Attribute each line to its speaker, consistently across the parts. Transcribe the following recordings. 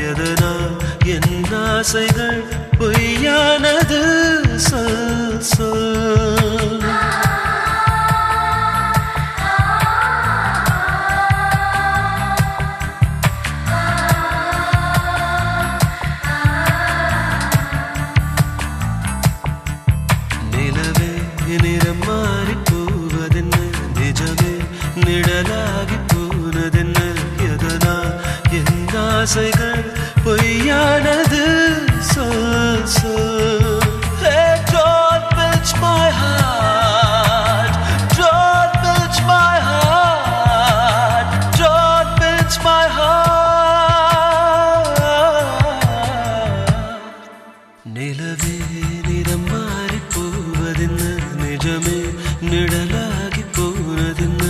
Speaker 1: எதனால் என் ஆசைகள் பொய்யானது சொல் சொல் நிலவே நிறம் மாறி போவதென்ன நிஜமே நிழலாகி போனதென்ன எதனால் என் ஆசைகள் பொய்யானது சொல் சொல் Hey, don't pinch my heart Don't pinch my heart Don't pinch my heart நிலவே நிறம் மாறி போவதென்ன நிஜமே நிழலாகி போனதென்ன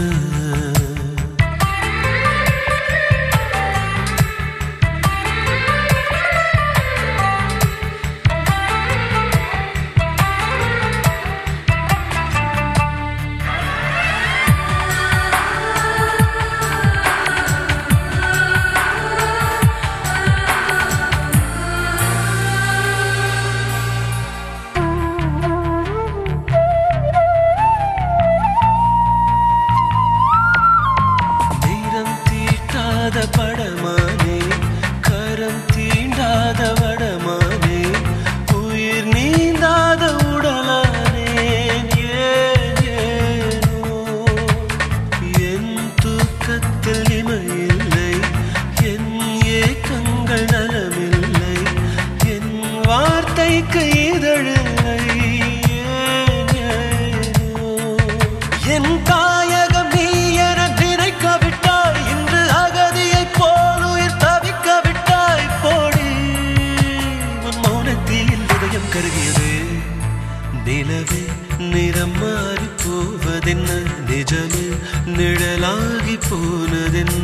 Speaker 1: நேரம் தீட்டாத படமானே கரம் தீண்டாத வடமானே உயிர் நீந்தாத உடலானே ஏன் ஏனோ என் தூக்கத்தில் இமையில்லை என் ஏக்கங்கள் நலமில்லை என் வார்த்தைக்கு இதழில்லை ஏன் ஏனோ என் தாயகம் நீ என நினைக்க விட்டாய் இன்று அகதியை போல் உயிர் தவிக்க விட்டாய் போடி உன் மௌனத்தில் இதயம் கருகியது நிலவே நிறம் மாறி போவதென்ன நிஜமே நிழலாகி போனதென்ன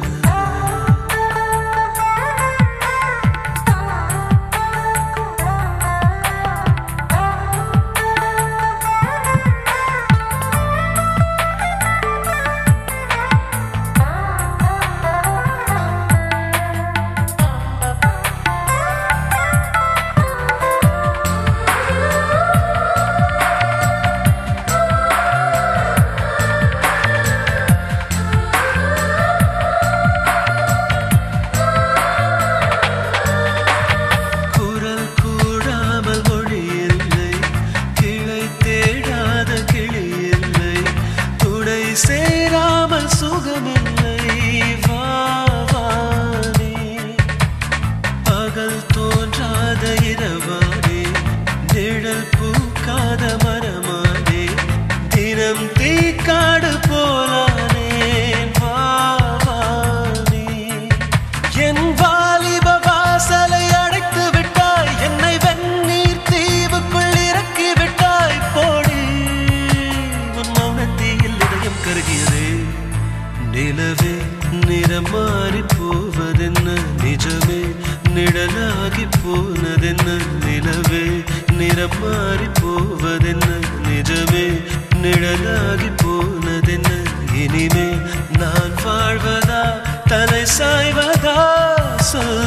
Speaker 1: குரல் கூடாமல் மொழி இல்லை கிளை தேடாத கிளி இல்லை துணை சேராமல் சுகமில்லை வா வா நீ. பகல் தோன்றாத இரவானே நிழல் பூக்காத மரமானே தினம் தீக்காடு போலானே வா வா நீ. என் வாலிப வாசலை அடைத்து விட்டாய் என்னை வெந்நீர் தீவுக்குள் இறக்கி விட்டாய் போடி உன் மௌனத்தில் இதயம் கருகியதே நிலவே நிறம் மாறி போவதென்ன நிஜமே நிழலாகி போனதென்ன நிலவே நிறம் மாறி போவதென்ன நிஜமே நிழலாகி போனதென்ன இனிமே நான் வாழ்வதா தலை சாய்வதா சொல்